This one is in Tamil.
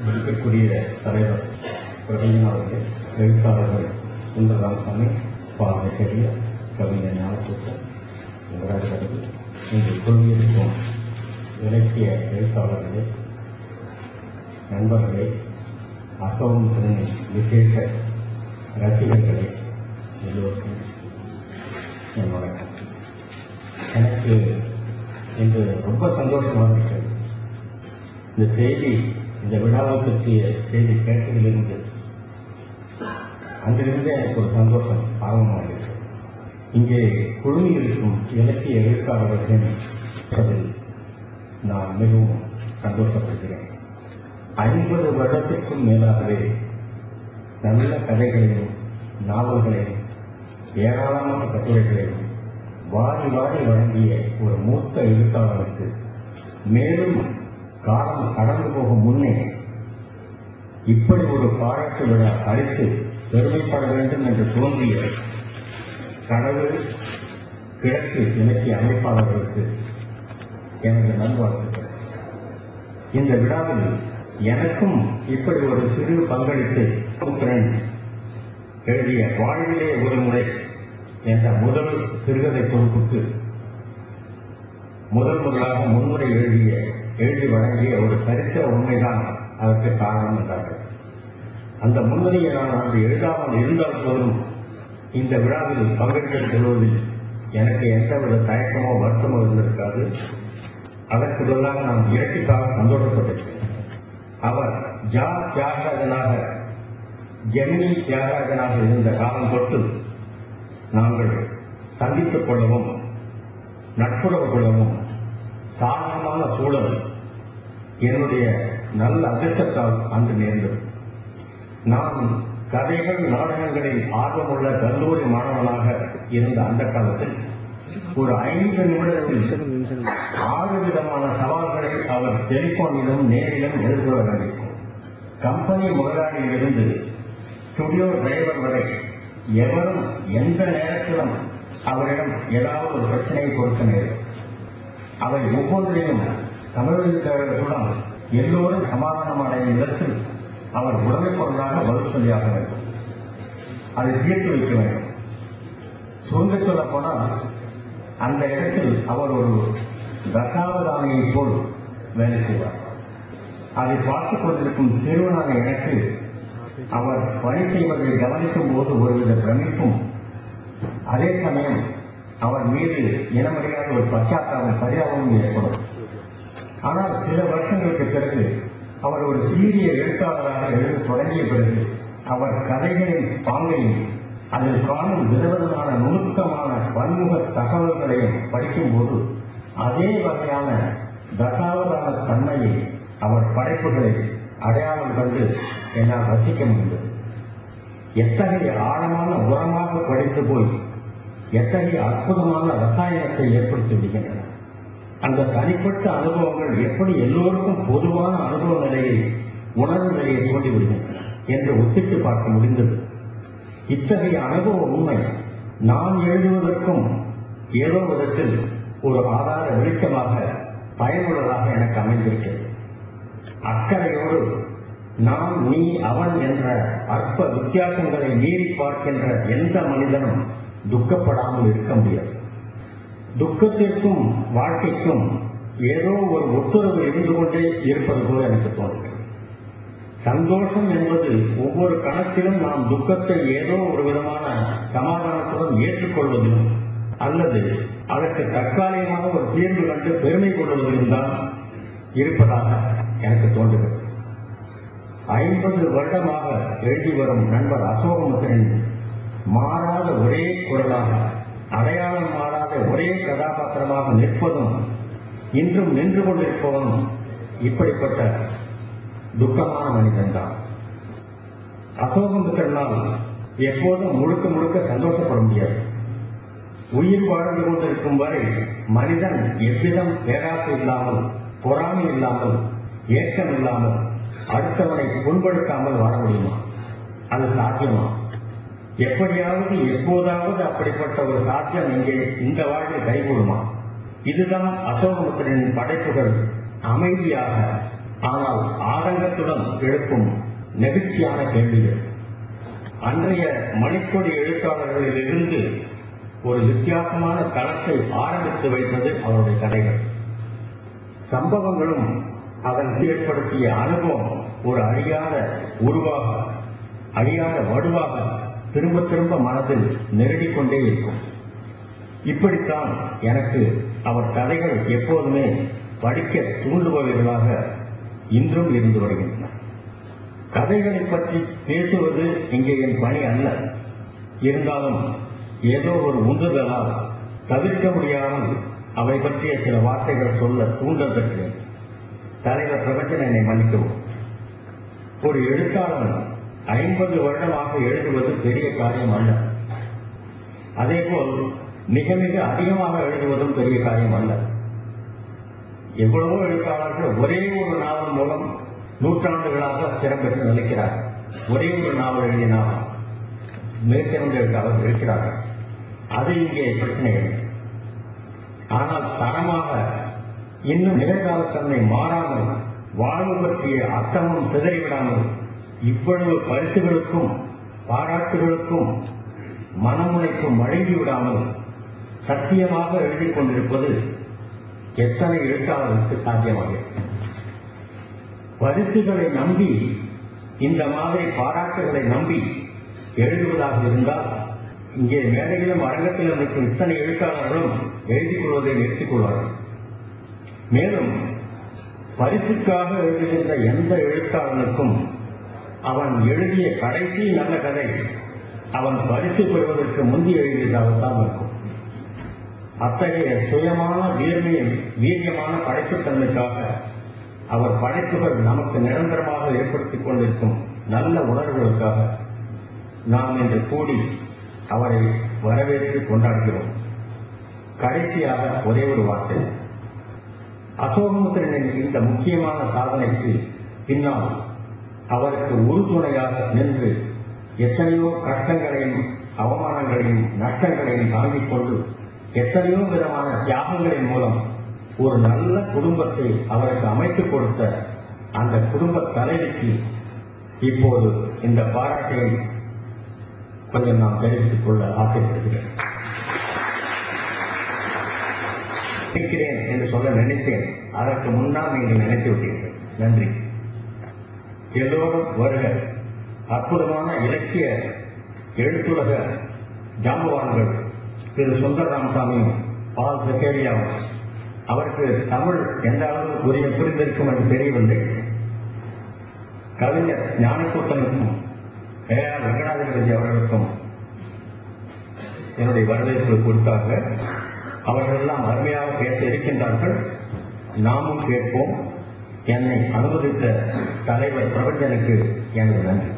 இருக்கக்கூடிய தலைவர் பிரபஞ்சன் அவர்களே எழுத்தாளர்கள் சுந்தரராமசாமி பாலச்சேரிய கவிஞர் ஞானசூத்தன் உங்களாகிறது இங்கு குழுமியிருக்கும் இலக்கிய எழுத்தாளர்களே நண்பர்களே அசோகம் திருநெல் விசேஷ ரசிகர்களே எல்லோருக்கும் என் வணக்கம் எனக்கு இன்று ரொம்ப சந்தோஷமாக இருக்கிறது இந்த செய்தி இந்த விழாவை பற்றிய செய்தி கேட்டதிலிருந்து அங்கிருந்தே எனக்கு ஒரு சந்தோஷம் ஆர்வமாக இருக்கிறது இங்கே குழுமி இருக்கும் இலக்கிய எழுத்தாளர்கள் அதில் நான் மிகவும் சந்தோஷப்படுகிறேன் ஐம்பது வருடத்திற்கும் மேலாகவே நல்ல கதைகளையும் நாவல்களையும் ஏராளமான கட்டுரைகளையும் வாரி வாரி வழங்கிய ஒரு மூத்த எழுத்தாளருக்கு மேலும் காலம் கடந்து போகும் முன்னே இப்படி ஒரு பாராட்டு விழா அளித்து பெருமைப்பட வேண்டும் என்று தோன்றிய கடவுள் கிழக்கு இலக்கிய அமைப்பாளர்களுக்கு எனது நல்வாழ்த்துக்கள் இந்த விழாவில் எனக்கும் இப்படி ஒரு சிறு பங்களித்து புத்திரன் எழுதிய வாழ்விலே ஒரு முறை என்ற முதல் சிறுகதை தொகுப்புக்கு முதல் முதலாக முன்னுரை எழுதிய எழுதி வழங்கிய ஒரு சரித்திர உண்மைதான் அதற்கு காரணம் என்றார்கள் அந்த முன்னுரையை நான் அன்று எழுதாமல் இருந்தால் போதும் இந்த விழாவில் பங்கேற்றுக் கொள்வதில் எனக்கு எந்தவித தயக்கமோ வருத்தமோ இருந்திருக்காது அதற்கு பதிலாக நான் இயற்கைக்காக சந்தோஷப்பட்டேன் அவர் ஜா தியாகராஜனாக ஜெமினி தியாகராஜனாக இருந்த காலம் தொட்டு நாங்கள் சந்தித்துக் கொள்ளவும் நட்புறவு கொள்ளவும் சாதகமான சூழல் என்னுடைய நல்ல அதிர்ஷ்டத்தால் அன்று நேர்ந்தது நான் கதைகள் நாடகங்களில் ஆர்வமுள்ள கல்லூரி மாணவனாக இருந்த அந்த காலத்தில் ஒரு ஐந்து நிமிடத்தில் ஆறு விதமான சவால்களை அவர் டெலிபோனிலும் நேரிலும் எதிர்கொள்ள வேண்டியிருக்கும் கம்பெனி முதலாளியிலிருந்து ஸ்டுடியோ டிரைவர் வரை எவரும் எந்த நேரத்திலும் அவரிடம் ஏதாவது ஒரு பிரச்சனையை கொடுக்க நேரும் அவை ஒவ்வொன்றையும் தமிழர்களுடன் எல்லோரும் சமாதானம் அடையும் இடத்தில் அவர் உடனுக்குடனாக பதில் சொல்லியாக வேண்டும் அதை தீர்த்து வைக்க வேண்டும் சுருங்க சொல்ல போனால் அந்த இடத்தில் அவர் ஒரு தசாவதானியை போல் வேலை செய்வார் அதை பார்த்துக் கொண்டிருக்கும் சிறுவனான எனக்கு அவர் பணி செய்வதை கவனிக்கும் போது ஒருவித பிரமிப்பும் அதே சமயம் அவர் மீது இனமறியாத ஒரு பச்சாத்தாபம் பரிதாபமும் ஏற்படும் ஆனால் சில வருஷங்களுக்கு பிறகு அவர் ஒரு சீரிய எழுத்தாளராக எழுத தொடங்கிய பிறகு அவர் கதைகளின் பாங்கையும் அதில் காணும் விதவிதமான நுணுக்கமான பன்முக தகவல்களையும் படிக்கும்போது அதே வகையான தசாவதான தன்மையை அவர் படைப்புகளை அடையாளம் கண்டு என்னால் ரசிக்க முடிந்தது எத்தகைய ஆழமான உரமாக படித்து போய் எத்தகைய அற்புதமான ரசாயனத்தை ஏற்படுத்தி விடுகின்றன அந்த தனிப்பட்ட அனுபவங்கள் எப்படி எல்லோருக்கும் பொதுவான அனுபவ நிலையை உணர்வு நிலையை தோண்டி விடுகின்றன என்று ஒப்பிட்டு பார்க்க முடிந்தது இத்தகைய அனுபவ உண்மை நான் எழுதுவதற்கும் ஏதோ விதத்தில் ஒரு ஆதார வெளிச்சமாக பயனுள்ளதாக எனக்கு அமைந்திருக்கிறது அக்கறையோடு நான் நீ அவன் என்ற அற்ப வித்தியாசங்களை மீறி பார்க்கின்ற எந்த மனிதனும் துக்கப்படாமல் இருக்க முடியாது துக்கத்திற்கும் வாழ்க்கைக்கும் ஏதோ ஒரு ஒத்துறவு இருந்து கொண்டே இருப்பது போல எனக்கு தோன்றுகிறது சந்தோஷம் என்பது ஒவ்வொரு கணத்திலும் நாம் துக்கத்தை ஏதோ ஒரு விதமான சமாதானத்துடன் ஏற்றுக்கொள்வதிலும் அல்லது அதற்கு தற்காலிகமாக ஒரு தீர்வு கண்டு பெருமை கொள்வதிலும் தான் இருப்பதாக எனக்கு தோன்றுகிறது ஐம்பது வருடமாக எழுதி வரும் நண்பர் அசோகமுத்திரன் மாறாத ஒரே குரலாக அடையாளம் மாறாத ஒரே கதாபாத்திரமாக நிற்பதும் இன்றும் நின்று கொண்டிருப்பவனும் இப்படிப்பட்ட துக்கமான மனிதன்தான் அசோகமுத்திரனால் எப்போதும் முழுக்க முழுக்க சந்தோஷப்பட முடியாது உயிர் வாழ்ந்து கொண்டிருக்கும் வரை மனிதன் எவ்விதம் பேராசை இல்லாமல் பொறாமை இல்லாமல் ஏக்கம் இல்லாமல் அடுத்தவனை புண்படுத்தாமல் வாழ முடியுமா அது சாத்தியமா எப்படியாவது எப்போதாவது அப்படிப்பட்ட ஒரு சாத்தியம் இங்கே இந்த வாழ்வில் கைகூடுமா இதுதான் அசோகமுத்திரனின் படைப்புகள் அமைதியாக ஆனால் ஆதங்கத்துடன் எழுப்பும் நெகிழ்ச்சியான கேள்விகள் அன்றைய மணிக்கொடி எழுத்தாளர்களிலிருந்து ஒரு வித்தியாசமான களத்தை ஆரம்பித்து வைத்தது அவருடைய கதைகள் சம்பவங்களும் அதன் ஏற்படுத்திய அனுபவம் ஒரு அழியாத உருவாக அழியாத வடுவாக திரும்ப திரும்ப மனதில் நெருடிக் கொண்டே இருக்கும் இப்படித்தான் எனக்கு அவர் கதைகள் எப்போதுமே படிக்க தூண்டுபவர்களாக இன்றும் இருந்து வருகின்றன கதைகளை பற்றி பேசுவது இங்கே என் பணி அல்ல இருந்தாலும் ஏதோ ஒரு உந்துதலால் தவிர்க்க முடியாமல் அவை பற்றிய சில வார்த்தைகள் சொல்ல தூண்டல் பெற்றேன் தலைவர் பிரபஞ்சன் என்னை மன்னிக்கவும் ஒரு எழுத்தாளன் ஐம்பது வருடமாக எழுதுவது பெரிய காரியம் அல்ல அதேபோல் மிக மிக அதிகமாக எழுதுவதும் பெரிய காரியம் அல்ல எவ்வளவோ எழுத்தாளர்கள் ஒரே ஒரு நாவல் மூலம் நூற்றாண்டுகளாக சிறம் பெற்று நிலைக்கிறார்கள் ஒரே ஒரு நாவல் எழுதினாலும் மிகச்சிறந்த எழுத்தாளர்கள் இருக்கிறார்கள் அது இங்கே பிரச்சனை இல்லை ஆனால் தரமாக இன்னும் நிகழ்காலத்தன்மை மாறாமல் வாழ்வு பற்றிய அர்த்தமும் சிதறிவிடாமல் இவ்வளவு பரிசுகளுக்கும் பாராட்டுகளுக்கும் மனமுனைக்கும் வழங்கி விடாமல் சத்தியமாக எழுதிக் கொண்டிருப்பது எத்தனை எழுத்தாளர்களுக்கு சாத்தியமாக பரிசுகளை நம்பி இந்த மாதிரி பாராட்டுகளை நம்பி எழுதுவதாக இருந்தால் இங்கே மேடையிலும் அரங்கத்திலும் இருக்கும் இத்தனை எழுத்தாளர்களும் எழுதிக் கொள்வதை நிறுத்திக் கொள்வார்கள் மேலும் பரிசுக்காக எழுதுகின்ற எந்த எழுத்தாளனுக்கும் அவன் எழுதிய கடைசி நல்ல கதை அவன் பரிசு பெறுவதற்கு முந்தி எழுதியதாகத்தான் இருக்கும் அத்தகைய சுயமான வீர்மையும் வீரியமான படைப்புத்தன்மைக்காக அவர் படைப்புகள் நமக்கு நிரந்தரமாக ஏற்படுத்திக் கொண்டிருக்கும் நல்ல உணர்வுகளுக்காக நாம் இன்று கூடி அவரை வரவேற்று கொண்டாடுகிறோம் கடைசியாக ஒரே ஒரு வார்த்தை அசோகமுத்திரனின் இந்த முக்கியமான சாதனைக்கு பின்னால் அவருக்கு உறுதுணையாக நின்று எத்தனையோ கஷ்டங்களையும் அவமானங்களையும் நஷ்டங்களையும் தாங்கிக் கொண்டு எத்தனையோ விதமான தியாகங்களின் மூலம் ஒரு நல்ல குடும்பத்தை அவருக்கு அமைத்துக் கொடுத்த அந்த குடும்ப தலைவிக்கு இப்போது இந்த பாராட்டை கொஞ்சம் நாம் தெரிவித்துக் கொள்ள ஆசைப்படுகிறேன் நினைக்கிறேன் என்று சொல்ல நினைத்தேன் அதற்கு முன்னால் நீங்கள் நினைத்து விட்டீர்கள் நன்றி எல்லோரும் வருக அற்புதமான இலக்கிய எழுத்துலக ஜாம்பவான்கள் திரு சுந்தர் ராமசாமியும் பால் செகேரியாவும் அவருக்கு தமிழ் எந்த அளவு புரிய புரிந்திருக்கும் என்று தெரியவில்லை கவிஞர் ஞானக்கூட்டனுக்கும் ஏ ஆர் வெங்கடாதிபதி அவர்களுக்கும் என்னுடைய வரவேற்பு கொடுத்தார்கள் அவர்கள் எல்லாம் அருமையாக பேச இருக்கின்றார்கள் நாமும் கேட்போம் என்னை அனுமதித்த தலைவர் பிரபஞ்சனுக்கு எனது நன்றி